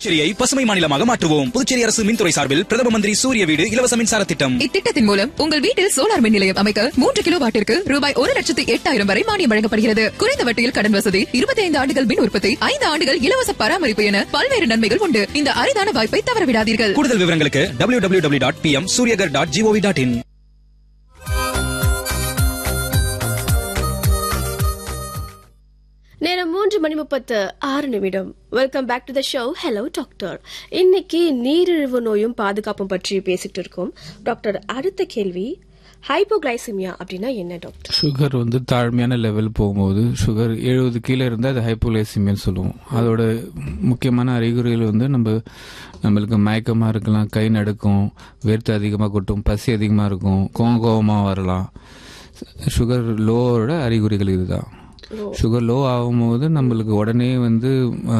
புதுச்சேரியை பசுமை மாநிலமாக மாற்றுவோம் புதுச்சேரி அரசு மின்துறை சார்பில் பிரதம மந்திரி சூரிய வீடு இலவச மின்சார திட்டம் இத்திட்டத்தின் மூலம் உங்கள் வீட்டில் சோலார் மின் நிலையம் அமைக்க மூன்று கிலோ வாட்டிற்கு ரூபாய் ஒரு லட்சத்து எட்டாயிரம் வரை மானியம் வழங்கப்படுகிறது குறைந்த வட்டியில் கடன் வசதி இருபத்தி ஐந்து ஆண்டுகள் மின் உற்பத்தி ஐந்து ஆண்டுகள் இலவச பராமரிப்பு என பல்வேறு நன்மைகள் உண்டு இந்த அரிதான வாய்ப்பை தவறவிடாதீர்கள் கூடுதல் விவரங்களுக்கு W W W dot P M Suryaghar dot GOV dot in நேரம் மூன்று மணி முப்பத்து ஆறு நிமிடம் welcome back to the show hello doctor இன்னைக்கு நீரிழிவு நோயும் பாதுகாப்பும் பற்றி பேசிட்டு இருக்கோம் டாக்டர் அடுத்த கேள்வி ஹைப்போகிளைசிமியா அப்படின்னா என்ன டாக்டர் சுகர் வந்து தாழ்மையான லெவல் போகும்போது சுகர் எழுபது கீழே இருந்தால் அது ஹைப்போலைசிமியன்னு சொல்லுவோம் அதோட முக்கியமான அறிகுறிகள் வந்து நம்ம நம்மளுக்கு மயக்கமாக இருக்கலாம் கை நடுக்கும் வேர்த்து அதிகமாக கொட்டும் பசி அதிகமாக இருக்கும் கோவமாக வரலாம் சுகர் லோவோட அறிகுறிகள் இதுதான் சுகர் லோ ஆகும்போது நம்மளுக்கு உடனே வந்து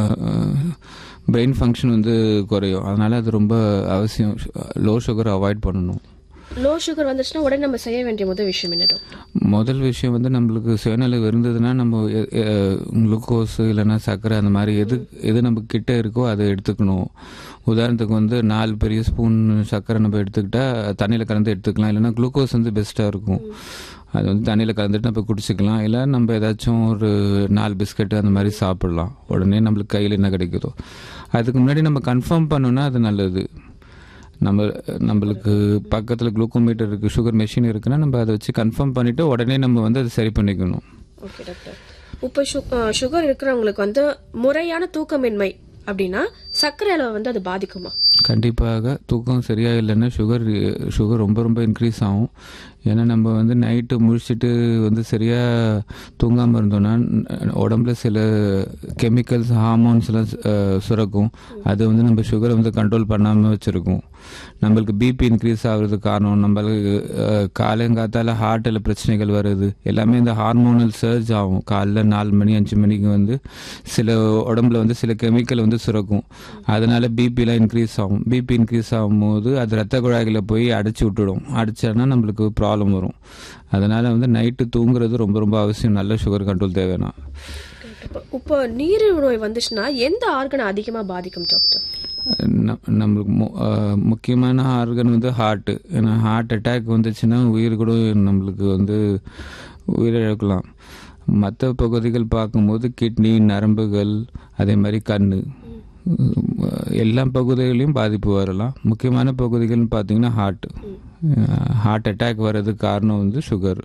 பிரெயின் ஃபங்க்ஷன் வந்து குறையும் அதனால அது ரொம்ப அவசியம் லோ சுகர் அவாய்ட் பண்ணணும் லோ சுகர் வந்துச்சுன்னா உடனே நம்ம செய்ய வேண்டிய முதல் விஷயம் என்ன டாக்டர் முதல் விஷயம் வந்து நம்மளுக்கு சுயநலம் இருந்ததுன்னா நம்ம குளுக்கோஸ் இல்லைன்னா சர்க்கரை அந்த மாதிரி எது எது நம்ம கிட்ட இருக்கோ அதை எடுத்துக்கணும் உதாரணத்துக்கு வந்து நாலு பெரிய ஸ்பூன் சர்க்கரை நம்ம எடுத்துக்கிட்டா தண்ணியில் கலந்து எடுத்துக்கலாம் இல்லைன்னா குளுக்கோஸ் வந்து பெஸ்ட்டாக இருக்கும் அது வந்து தண்ணியில் கலந்துட்டு நம்ம குடிச்சிக்கலாம் இல்லை நம்ம ஏதாச்சும் ஒரு நாலு பிஸ்கட் அந்த மாதிரி சாப்பிடலாம் உடனே நம்மளுக்கு கையில் என்ன கிடைக்குதோ அதுக்கு முன்னாடி நம்ம கன்ஃபார்ம் பண்ணோன்னா அது நல்லது நம்ம நம்மளுக்கு பக்கத்தில் குளுக்கோமீட்டர் இருக்குது சுகர் மெஷின் இருக்குன்னா நம்ம அதை வச்சு கன்ஃபார்ம் பண்ணிவிட்டு உடனே நம்ம வந்து அதை சரி பண்ணிக்கணும் ஓகே டாக்டர் இப்போ சுகர் இருக்கிறவங்களுக்கு வந்து முறையான தூக்கமின்மை அப்படின்னா சர்க்கரை அளவை வந்து அது பாதிக்குமா கண்டிப்பாக தூக்கம் சரியாக இல்லைன்னா சுகர் சுகர் ரொம்ப ரொம்ப இன்க்ரீஸ் ஆகும் ஏன்னா நம்ம வந்து நைட்டு முழிச்சிட்டு வந்து சரியாக தூங்காமல் இருந்தோம்னா உடம்புல சில கெமிக்கல்ஸ் ஹார்மோன்ஸ்லாம் சுரக்கும் அது வந்து நம்ம சுகரை வந்து கண்ட்ரோல் பண்ணாமல் வச்சுருக்கோம் நம்மளுக்கு பிபி இன்க்ரீஸ் ஆகுறதுக்கு காரணம் நம்மளுக்கு காலங்காத்தால ஹார்ட்டில் பிரச்சனைகள் வருது எல்லாமே இந்த ஹார்மோனல் சர்ஜ் ஆகும் காலைல நாலு மணி அஞ்சு மணிக்கு வந்து சில உடம்புல வந்து சில கெமிக்கல் வந்து சுரக்கும் அதனால பிபிலாம் இன்க்ரீஸ் ஆகும் பிபி இன்க்ரீஸ் ஆகும்போது அது ரத்த குழாய்களை போய் அடைச்சி விட்டுடும் அடிச்சானா நம்மளுக்கு ப்ராப்ளம் வரும் அதனால வந்து நைட்டு தூங்குறது ரொம்ப ரொம்ப அவசியம் நல்ல சுகர் கண்ட்ரோல் தேவைன்னா இப்போ நீரிழிவு நோய் வந்துச்சுன்னா எந்த ஆர்கனை அதிகமாக பாதிக்கும் டாக்டர் நம்மளுக்கு முக்கியமான ஆர்கன் வந்து ஹார்ட்டு ஏன்னா ஹார்ட் அட்டாக் வந்துச்சுன்னா உயிர் கூட நம்மளுக்கு வந்து உயிரிழக்கலாம் மற்ற பகுதிகள் பார்க்கும்போது கிட்னி நரம்புகள் அதே மாதிரி கண் எல்லா பகுதிகளையும் பாதிப்பு வரலாம் முக்கியமான பகுதிகள்னு பார்த்தீங்கன்னா ஹார்ட் ஹார்ட் அட்டாக் வர்றதுக்கு காரணம் வந்து சுகர்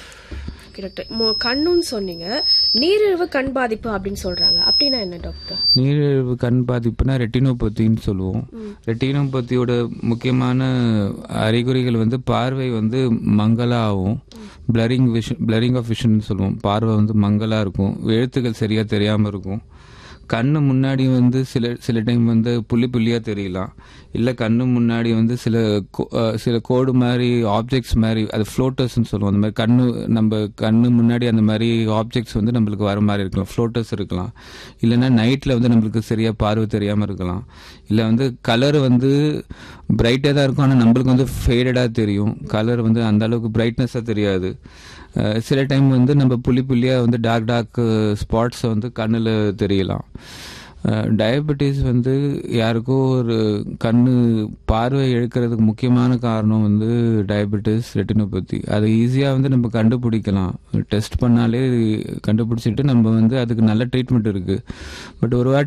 கண்ணுன்னு சொன்னீங்க நீரிழிவு கண் பாதிப்பு அப்படின்னு சொல்றாங்க அப்படின்னா என்ன டாக்டர் நீரிழிவு கண் பாதிப்புனா ரெட்டினோபத்தின்னு சொல்லுவோம் ரெட்டினோபத்தியோட முக்கியமான அறிகுறிகள் வந்து பார்வை வந்து மங்கலா ஆகும் blurring vision blurring of vision சொல்லுவோம் பார்வை வந்து மங்கலா இருக்கும் எழுத்துக்கள் சரியா தெரியாம இருக்கும் கண்ணு முன்னாடி வந்து சில சில டைம் வந்து புள்ளி புள்ளியாக தெரியலாம் இல்லை கண்ணு முன்னாடி வந்து சில சில கோடு மாதிரி ஆப்ஜெக்ட்ஸ் மாதிரி அது ஃப்ளோட்டர்ஸ்னு சொல்லுவோம் அந்த மாதிரி கண்ணு நம்ம கண்ணு முன்னாடி அந்த மாதிரி ஆப்ஜெக்ட்ஸ் வந்து நம்மளுக்கு வர மாதிரி இருக்கலாம் ஃப்ளோட்டர்ஸ் இருக்கலாம் இல்லைன்னா நைட்டில் வந்து நம்மளுக்கு சரியாக பார்வை தெரியாமல் இருக்கலாம் இல்லை வந்து கலர் வந்து பிரைட்டாக தான் இருக்கும் ஆனால் நம்மளுக்கு வந்து ஃபேடடாக தெரியும் கலர் வந்து அந்த அளவுக்கு பிரைட்னஸாக தெரியாது சில டைம் வந்து நம்ம புள்ளி புள்ளியாக வந்து டார்க் டார்க் ஸ்பாட்ஸை வந்து கண்ணில் தெரியலாம் டயபெட்டிஸ் வந்து யாருக்கோ ஒரு கண்ணு பார்வை இழக்கிறதுக்கு முக்கியமான காரணம் வந்து டயபெட்டிஸ் ரெட்டினோபதி அதை ஈஸியாக வந்து நம்ம கண்டுபிடிக்கலாம் டெஸ்ட் பண்ணாலே கண்டுபிடிச்சிட்டு நம்ம வந்து அதுக்கு நல்ல ட்ரீட்மெண்ட் இருக்குது பட் ஒரு வாட்டி